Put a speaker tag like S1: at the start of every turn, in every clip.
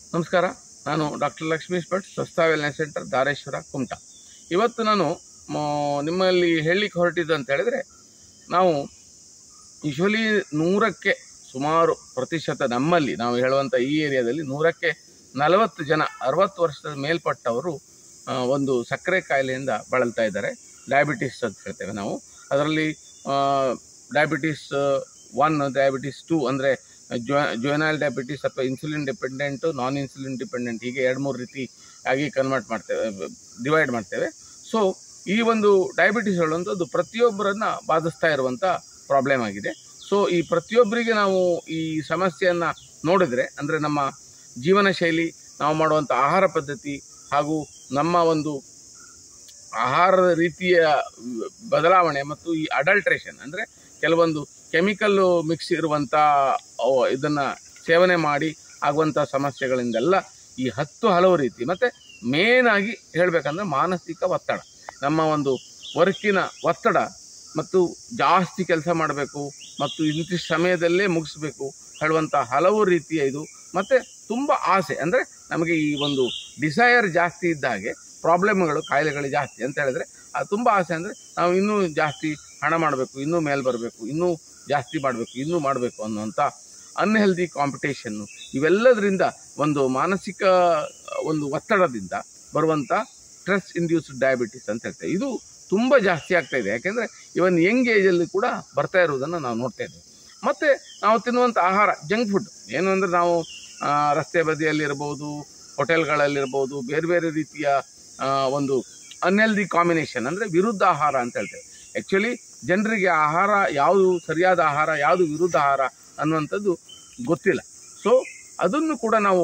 S1: ನಮಸ್ಕಾರ ನಾನು ಡಾಕ್ಟರ್ ಲಕ್ಷ್ಮೀಶ್ ಭಟ್ ಸ್ವಸ್ಥ ವೆಲ್ನೆಸ್ ಸೆಂಟರ್ ಧಾರೇಶ್ವರ ಕುಮಟಾ ಇವತ್ತು ನಾನು ಮ- ನಿಮ್ಮಲ್ಲಿ ಹೇಳಲಿಕ್ಕೆ ಹೊರಟಿದ್ದು ಅಂತ ಹೇಳಿದರೆ ನಾವು ಯೂಶ್ವಲಿ ನೂರಕ್ಕೆ ಸುಮಾರು ಪ್ರತಿಶತ ನಮ್ಮಲ್ಲಿ ನಾವು ಹೇಳುವಂಥ ಈ ಏರಿಯಾದಲ್ಲಿ ನೂರಕ್ಕೆ ನಲವತ್ತು ಜನ ಅರವತ್ತು ವರ್ಷದ ಮೇಲ್ಪಟ್ಟವರು ಆ, ಒಂದು ಸಕ್ಕರೆ ಕಾಯಿಲೆಯಿಂದ ಬಳಲ್ತಾ ಇದ್ದಾರೆ ಡಯಾಬಿಟಿಸ್ ಅಂತ ಹೇಳ್ತೇವೆ ನಾವು ಅದರಲ್ಲಿ ಡಯಾಬಿಟಿಸ್ ಒನ್ ಡಯಾಬಿಟಿಸ್ ಟೂ ಅಂದರೆ ಜೊಯನಲ್ ಡಯಾಬಿಟಿಸ್ ಅಥವಾ insulin dependent non insulin dependent ಹೀಗೆ ಎರಡು ಮೂರು ರೀತಿ ಆಗಿ ಕನ್ವರ್ಟ್ ಮಾಡ್ತೇವೆ ಡಿವೈಡ್ ಮಾಡ್ತೇವೆ ಸೊ ಈ ಒಂದು ಡಯಾಬಿಟಿಸ್ ಹೇಳುವಂಥದ್ದು ಪ್ರತಿಯೊಬ್ಬರನ್ನ ಬಾಧಿಸ್ತಾ ಇರುವಂಥ ಪ್ರಾಬ್ಲಮ್ ಆಗಿದೆ ಸೊ ಈ ಪ್ರತಿಯೊಬ್ಬರಿಗೆ ನಾವು ಈ ಸಮಸ್ಯೆಯನ್ನು ನೋಡಿದರೆ ಅಂದರೆ ನಮ್ಮ ಜೀವನ ಶೈಲಿ ನಾವು ಮಾಡುವಂಥ ಆಹಾರ ಪದ್ಧತಿ ಹಾಗೂ ನಮ್ಮ ಒಂದು ಆಹಾರದ ರೀತಿಯ ಬದಲಾವಣೆ ಮತ್ತು ಈ ಅಡಲ್ಟ್ರೇಷನ್ ಅಂದರೆ ಕೆಲವೊಂದು ಕೆಮಿಕಲ್ಲು ಮಿಕ್ಸ್ ಇರುವಂಥ ಇದನ್ನು ಸೇವನೆ ಮಾಡಿ ಆಗುವಂಥ ಸಮಸ್ಯೆಗಳಿಂದೆಲ್ಲ ಈ ಹತ್ತು ಹಲವು ರೀತಿ ಮತ್ತು ಮೇನ್ ಆಗಿ ಹೇಳಬೇಕಂದ್ರೆ ಮಾನಸಿಕ ಒತ್ತಡ ನಮ್ಮ ಒಂದು ವರ್ಕಿನ ಒತ್ತಡ ಮತ್ತು ಜಾಸ್ತಿ ಕೆಲಸ ಮಾಡಬೇಕು ಮತ್ತು ಇಂತಿಷ್ಟು ಸಮಯದಲ್ಲೇ ಮುಗಿಸ್ಬೇಕು ಹೇಳುವಂಥ ಹಲವು ರೀತಿಯ ಇದು ಮತ್ತು ತುಂಬ ಆಸೆ ಅಂದರೆ ನಮಗೆ ಈ ಒಂದು ಡಿಸೈರ್ ಜಾಸ್ತಿ ಇದ್ದ ಹಾಗೆ ಪ್ರಾಬ್ಲಮ್ಗಳು ಕಾಯಿಲೆಗಳು ಜಾಸ್ತಿ ಅಂತ ಹೇಳಿದ್ರೆ ಅದು ತುಂಬ ಆಸೆ ಅಂದರೆ ನಾವು ಇನ್ನೂ ಜಾಸ್ತಿ ಹಣ ಮಾಡಬೇಕು ಇನ್ನೂ ಮೇಲೆ ಬರಬೇಕು ಇನ್ನೂ ಜಾಸ್ತಿ ಮಾಡಬೇಕು ಇನ್ನೂ ಮಾಡಬೇಕು ಅನ್ನುವಂಥ ಅನ್ಹೆಲ್ದಿ ಕಾಂಪಿಟೇಷನ್ನು ಇವೆಲ್ಲದರಿಂದ ಒಂದು ಮಾನಸಿಕ ಒಂದು ಒತ್ತಡದಿಂದ ಬರುವಂಥ ಸ್ಟ್ರೆಸ್ ಇಂಡ್ಯೂಸ್ಡ್ ಡಯಾಬಿಟಿಸ್ ಅಂತ ಹೇಳ್ತೇವೆ ಇದು ತುಂಬ ಜಾಸ್ತಿ ಆಗ್ತಾ ಇದೆ ಯಾಕೆಂದರೆ ಇವನ್ ಯಂಗ್ ಏಜಲ್ಲಿ ಕೂಡ ಬರ್ತಾ ಇರುವುದನ್ನು ನಾವು ನೋಡ್ತಾ ಇದ್ದೇವೆ ಮತ್ತು ನಾವು ತಿನ್ನುವಂಥ ಆಹಾರ ಜಂಕ್ ಫುಡ್ ಏನು ಅಂದರೆ ನಾವು ಆ, ರಸ್ತೆ ಬದಿಯಲ್ಲಿರ್ಬೋದು ಹೋಟೆಲ್ಗಳಲ್ಲಿರ್ಬೋದು ಬೇರೆ ಬೇರೆ ರೀತಿಯ ಆ, ಒಂದು ಅನ್ಹೆಲ್ದಿ ಕಾಂಬಿನೇಷನ್ ಅಂದರೆ ವಿರುದ್ಧ ಆಹಾರ ಅಂತ ಹೇಳ್ತೇವೆ ಆ್ಯಕ್ಚುಲಿ ಜನರಿಗೆ ಆಹಾರ ಯಾವುದು ಸರಿಯಾದ ಆಹಾರ ಯಾವುದು ವಿರುದ್ಧ ಆಹಾರ ಅನ್ನುವಂಥದ್ದು ಗೊತ್ತಿಲ್ಲ ಸೊ ಅದನ್ನು ಕೂಡ ನಾವು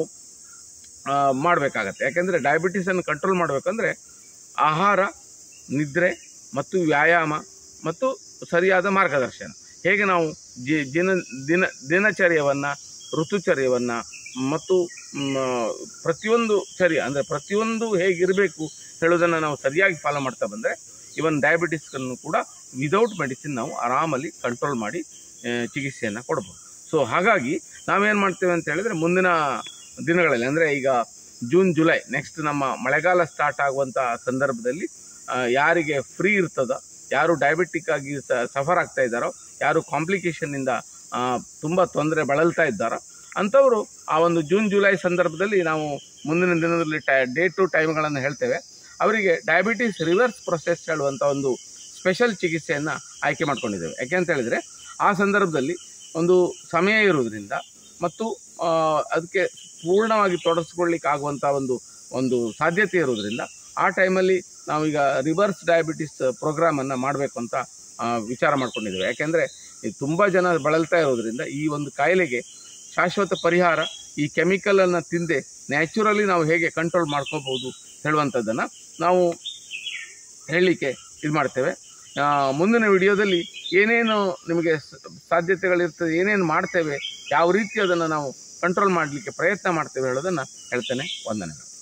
S1: ಮಾಡಬೇಕಾಗತ್ತೆ ಯಾಕೆಂದರೆ ಡಯಾಬಿಟಿಸನ್ನು ಕಂಟ್ರೋಲ್ ಮಾಡಬೇಕಂದ್ರೆ ಆಹಾರ ನಿದ್ರೆ ಮತ್ತು ವ್ಯಾಯಾಮ ಮತ್ತು ಸರಿಯಾದ ಮಾರ್ಗದರ್ಶನ ಹೇಗೆ ನಾವು ಜಿ ದಿನ ದಿನ ದಿನಚರ್ಯವನ್ನು ಋತುಚರ್ಯವನ್ನು ಮತ್ತು ಮ್, ಪ್ರತಿಯೊಂದು ಚರ್ಯ ಅಂದರೆ ಪ್ರತಿಯೊಂದು ಹೇಗಿರಬೇಕು ಹೇಳೋದನ್ನು ನಾವು ಸರಿಯಾಗಿ ಫಾಲೋ ಮಾಡ್ತಾ ಬಂದರೆ ಇವನ್ ಡಯಾಬಿಟಿಸ್ಗಳನ್ನು ಕೂಡ ವಿದೌಟ್ ಮೆಡಿಸಿನ್ ನಾವು ಆರಾಮಲ್ಲಿ ಕಂಟ್ರೋಲ್ ಮಾಡಿ ಆ, ಚಿಕಿತ್ಸೆಯನ್ನು ಕೊಡ್ಬೋದು ಸೊ ಹಾಗಾಗಿ ನಾವೇನು ಮಾಡ್ತೇವೆ ಅಂತ ಹೇಳಿದ್ರೆ ಮುಂದಿನ ದಿನಗಳಲ್ಲಿ ಅಂದರೆ ಈಗ ಜೂನ್ ಜುಲೈ ನೆಕ್ಸ್ಟ್ ನಮ್ಮ ಮಳೆಗಾಲ ಸ್ಟಾರ್ಟ್ ಆಗುವಂಥ ಸಂದರ್ಭದಲ್ಲಿ ಆ, ಯಾರಿಗೆ ಫ್ರೀ ಇರ್ತದೋ ಯಾರು ಡಯಾಬಿಟಿಕ್ ಆಗಿ ಸಫರ್ ಆಗ್ತಾ ಇದ್ದಾರೋ ಯಾರು ಕಾಂಪ್ಲಿಕೇಶನ್ನಿಂದ ತುಂಬ ತೊಂದರೆ ಬಳಲ್ತಾ ಇದ್ದಾರೋ ಅಂಥವರು ಆ ಒಂದು ಜೂನ್ ಜುಲೈ ಸಂದರ್ಭದಲ್ಲಿ ನಾವು ಮುಂದಿನ ದಿನದಲ್ಲಿ ಟೈ ಡೇ ಟು ಟೈಮ್ಗಳನ್ನು ಹೇಳ್ತೇವೆ ಅವರಿಗೆ ಡಯಾಬಿಟಿಸ್ ರಿವರ್ಸ್ ಪ್ರೊಸೆಸ್ ಹೇಳುವಂಥ ಒಂದು ಸ್ಪೆಷಲ್ ಚಿಕಿತ್ಸೆಯನ್ನು ಆಯ್ಕೆ ಮಾಡ್ಕೊಂಡಿದ್ದೇವೆ ಯಾಕೆ ಅಂತ ಹೇಳಿದರೆ ಆ ಸಂದರ್ಭದಲ್ಲಿ ಒಂದು ಸಮಯ ಇರುವುದರಿಂದ ಮತ್ತು ಆ, ಅದಕ್ಕೆ ಪೂರ್ಣವಾಗಿ ತೊಡಗಿಸ್ಕೊಳ್ಳಿಕ್ಕೆ ಆಗುವಂಥ ಒಂದು ಒಂದು ಸಾಧ್ಯತೆ ಇರುವುದರಿಂದ ಆ ಟೈಮಲ್ಲಿ ನಾವೀಗ ರಿವರ್ಸ್ ಡಯಾಬಿಟಿಸ್ ಪ್ರೋಗ್ರಾಮನ್ನು ಮಾಡಬೇಕು ಅಂತ ಆ, ವಿಚಾರ ಮಾಡ್ಕೊಂಡಿದ್ದೇವೆ ಯಾಕೆಂದರೆ ತುಂಬ ಜನ ಬಳಲ್ತಾ ಇರೋದ್ರಿಂದ ಈ ಒಂದು ಕಾಯಿಲೆಗೆ ಶಾಶ್ವತ ಪರಿಹಾರ ಈ ಕೆಮಿಕಲನ್ನು ತಿಂದೆ ನ್ಯಾಚುರಲಿ ನಾವು ಹೇಗೆ ಕಂಟ್ರೋಲ್ ಮಾಡ್ಕೋಬೋದು ಹೇಳುವಂಥದ್ದನ್ನು ನಾವು ಹೇಳಲಿಕ್ಕೆ ಇದು ಮಾಡ್ತೇವೆ ಆ, ಮುಂದಿನ ವಿಡಿಯೋದಲ್ಲಿ ಏನೇನು ನಿಮಗೆ ಸ- ಸಾಧ್ಯತೆಗಳಿರ್ತದೆ ಏನೇನು ಮಾಡ್ತೇವೆ ಯಾವ ರೀತಿ ಅದನ್ನು ನಾವು ಕಂಟ್ರೋಲ್ ಮಾಡಲಿಕ್ಕೆ ಪ್ರಯತ್ನ ಮಾಡ್ತೇವೆ ಹೇಳೋದನ್ನು ಹೇಳ್ತೇನೆ ವಂದನೆಗಳು